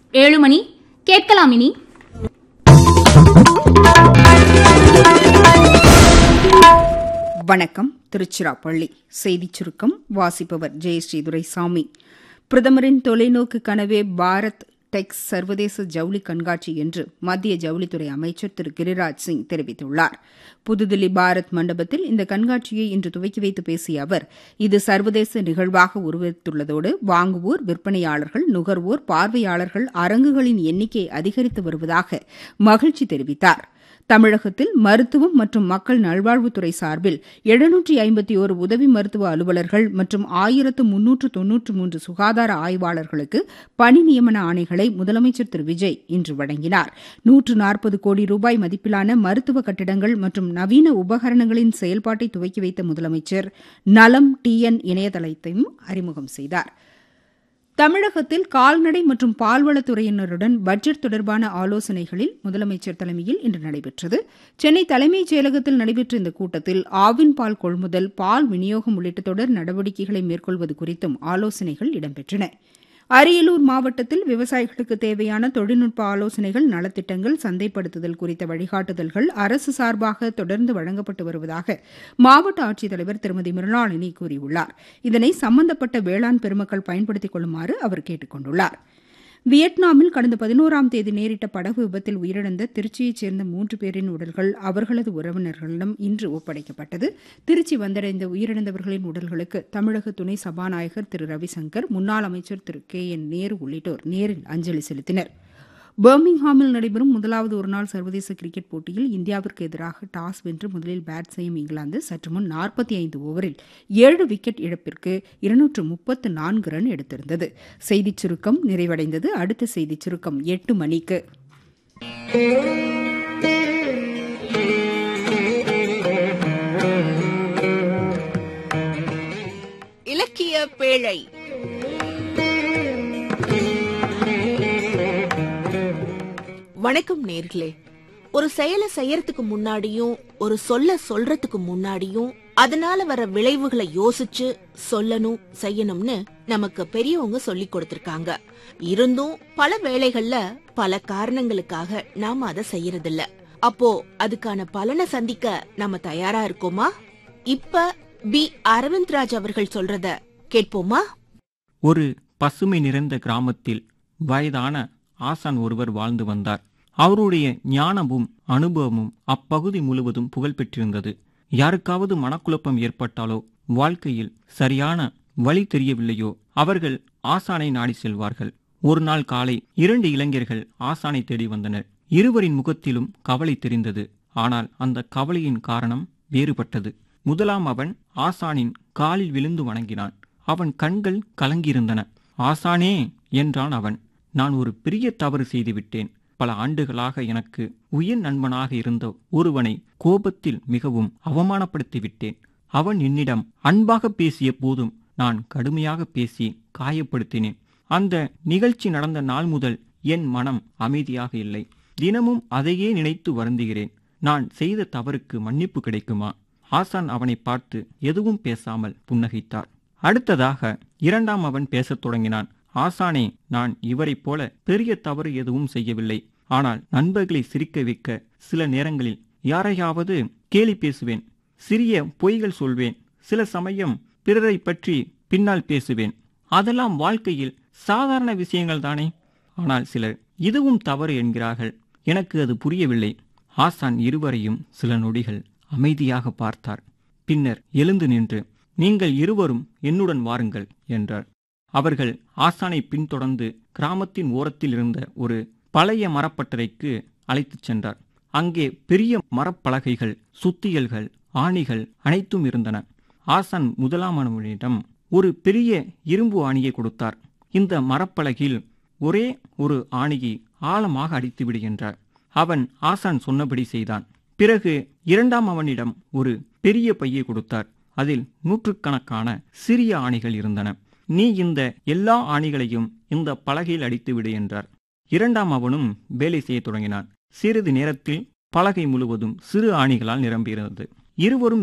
ஏழு மணி கேட்கலாம் இனி வணக்கம் திருச்சிராப்பள்ளி செய்திச் சுருக்கம் வாசிப்பவர் ஜெயஸ்ரீ துரைசாமி பிரதமரின் தொலைநோக்கு கனவே பாரத் டெக்ஸ் சர்வதேச ஜவுளி கண்காட்சி என்று மத்திய ஜவுளித்துறை அமைச்சர் திரு கிரிராஜ் சிங் தெரிவித்துள்ளார் புதுதில்லி பாரத் மண்டபத்தில் இந்த கண்காட்சியை இன்று துவக்கி வைத்து பேசிய அவர் இது சர்வதேச நிகழ்வாக உருவெடுத்துள்ளதோடு வாங்குவோர் விற்பனையாளர்கள் நுகர்வோர் பார்வையாளர்கள் அரங்குகளின் எண்ணிக்கை அதிகரித்து வருவதாக மகிழ்ச்சி தெரிவித்தாா் தமிழகத்தில் மருத்துவம் மற்றும் மக்கள் நல்வாழ்வுத்துறை சார்பில் எழுநூற்றி ஐம்பத்தி ஒரு உதவி மருத்துவ அலுவலர்கள் மற்றும் ஆயிரத்து முன்னூற்று தொன்னூற்று மூன்று சுகாதார ஆய்வாளர்களுக்கு பணி நியமன ஆணைகளை முதலமைச்சர் திரு விஜய் இன்று வழங்கினார் நூற்று நாற்பது கோடி ரூபாய் மதிப்பிலான மருத்துவ கட்டிடங்கள் மற்றும் நவீன உபகரணங்களின் செயல்பாட்டை துவக்கி வைத்த முதலமைச்சர் நலம் டிஎன் இணையதளத்தையும் அறிமுகம் செய்தாா் தமிழகத்தில் கால்நடை மற்றும் பால்வளத்துறையினருடன் பட்ஜெட் தொடர்பான ஆலோசனைகளில் முதலமைச்சர் தலைமையில் இன்று நடைபெற்றது சென்னை தலைமைச் செயலகத்தில் நடைபெற்ற இந்த கூட்டத்தில் ஆவின் பால் கொள்முதல் பால் விநியோகம் உள்ளிட்ட தொடர் நடவடிக்கைகளை மேற்கொள்வது குறித்தும் ஆலோசனைகள் இடம்பெற்றன அரியலூர் மாவட்டத்தில் விவசாயிகளுக்கு தேவையான தொழில்நுட்ப ஆலோசனைகள் நலத்திட்டங்கள் சந்தைப்படுத்துதல் குறித்த வழிகாட்டுதல்கள் அரசு சார்பாக தொடர்ந்து வழங்கப்பட்டு வருவதாக மாவட்ட ஆட்சித்தலைவர் திருமதி மிருணாளினி கூறியுள்ளார் இதனை சம்பந்தப்பட்ட வேளாண் பெருமக்கள் பயன்படுத்திக் கொள்ளுமாறு அவர் கேட்டுக் கொண்டுள்ளார் வியட்நாமில் கடந்த பதினோராம் தேதி நேரிட்ட படகு விபத்தில் உயிரிழந்த திருச்சியைச் சேர்ந்த மூன்று பேரின் உடல்கள் அவர்களது உறவினர்களிடம் இன்று ஒப்படைக்கப்பட்டது திருச்சி வந்தடைந்த உயிரிழந்தவர்களின் உடல்களுக்கு தமிழக துணை சபாநாயகர் திரு ரவிசங்கர் முன்னாள் அமைச்சர் திரு கே என் நேரு உள்ளிட்டோர் நேரில் அஞ்சலி செலுத்தினர் பர்மிங்ஹாமில் நடைபெறும் முதலாவது ஒருநாள் சர்வதேச கிரிக்கெட் போட்டியில் இந்தியாவிற்கு எதிராக டாஸ் வென்று முதலில் பேட் செய்யும் இங்கிலாந்து சற்று முன் நாற்பத்தி ஐந்து ஓவரில் ஏழு விக்கெட் இழப்பிற்கு இருநூற்று முப்பத்து நான்கு ரன் எடுத்திருந்தது செய்திச் சுருக்கம் நிறைவடைந்தது அடுத்த செய்திச் சுருக்கம் எட்டு மணிக்கு இலக்கிய பேழை வணக்கம் நேர்களே ஒரு செயலை செய்யறதுக்கு முன்னாடியும் ஒரு சொல்ல சொல்றதுக்கு முன்னாடியும் அதனால வர விளைவுகளை யோசிச்சு சொல்லணும் செய்யணும்னு நமக்கு பெரியவங்க சொல்லி கொடுத்திருக்காங்க இருந்தும் பல வேளைகள்ல பல காரணங்களுக்காக நாம அதை செய்யறதில்ல அப்போ அதுக்கான பலனை சந்திக்க நாம தயாரா இருக்கோமா இப்ப பி அரவிந்த்ராஜ் அவர்கள் சொல்றத கேட்போமா ஒரு பசுமை நிறைந்த கிராமத்தில் வயதான ஆசான் ஒருவர் வாழ்ந்து வந்தார் அவருடைய ஞானமும் அனுபவமும் அப்பகுதி முழுவதும் புகழ் பெற்றிருந்தது யாருக்காவது மனக்குழப்பம் ஏற்பட்டாலோ வாழ்க்கையில் சரியான வழி தெரியவில்லையோ அவர்கள் ஆசானை நாடி செல்வார்கள் ஒரு நாள் காலை இரண்டு இளைஞர்கள் ஆசானை தேடி வந்தனர் இருவரின் முகத்திலும் கவலை தெரிந்தது ஆனால் அந்த கவலையின் காரணம் வேறுபட்டது முதலாம் அவன் ஆசானின் காலில் விழுந்து வணங்கினான் அவன் கண்கள் கலங்கியிருந்தன ஆசானே என்றான் அவன் நான் ஒரு பெரிய தவறு செய்துவிட்டேன் பல ஆண்டுகளாக எனக்கு உயிர் நண்பனாக இருந்த ஒருவனை கோபத்தில் மிகவும் அவமானப்படுத்தி விட்டேன் அவன் என்னிடம் அன்பாக பேசிய போதும் நான் கடுமையாக பேசி காயப்படுத்தினேன் அந்த நிகழ்ச்சி நடந்த நாள் முதல் என் மனம் அமைதியாக இல்லை தினமும் அதையே நினைத்து வருந்துகிறேன் நான் செய்த தவறுக்கு மன்னிப்பு கிடைக்குமா ஆசான் அவனை பார்த்து எதுவும் பேசாமல் புன்னகைத்தார் அடுத்ததாக இரண்டாம் அவன் பேசத் தொடங்கினான் ஆசானே நான் இவரைப் போல பெரிய தவறு எதுவும் செய்யவில்லை ஆனால் நண்பர்களை சிரிக்க வைக்க சில நேரங்களில் யாரையாவது கேலி பேசுவேன் சிறிய பொய்கள் சொல்வேன் சில சமயம் பிறரை பற்றி பின்னால் பேசுவேன் அதெல்லாம் வாழ்க்கையில் சாதாரண விஷயங்கள் தானே ஆனால் சிலர் இதுவும் தவறு என்கிறார்கள் எனக்கு அது புரியவில்லை ஆசான் இருவரையும் சில நொடிகள் அமைதியாக பார்த்தார் பின்னர் எழுந்து நின்று நீங்கள் இருவரும் என்னுடன் வாருங்கள் என்றார் அவர்கள் ஆசானை பின்தொடர்ந்து கிராமத்தின் ஓரத்தில் இருந்த ஒரு பழைய மரப்பட்டறைக்கு அழைத்துச் சென்றார் அங்கே பெரிய மரப்பலகைகள் சுத்தியல்கள் ஆணிகள் அனைத்தும் இருந்தன ஆசான் முதலாமனவனிடம் ஒரு பெரிய இரும்பு ஆணியை கொடுத்தார் இந்த மரப்பலகையில் ஒரே ஒரு ஆணியை ஆழமாக அடித்து விடுகின்றார் அவன் ஆசான் சொன்னபடி செய்தான் பிறகு இரண்டாம் அவனிடம் ஒரு பெரிய பையை கொடுத்தார் அதில் நூற்றுக்கணக்கான சிறிய ஆணிகள் இருந்தன நீ இந்த எல்லா ஆணிகளையும் இந்த பலகையில் அடித்து விடு என்றார் இரண்டாம் அவனும் வேலை செய்யத் தொடங்கினான் சிறிது நேரத்தில் பலகை முழுவதும் சிறு ஆணிகளால் நிரம்பியிருந்தது இருவரும்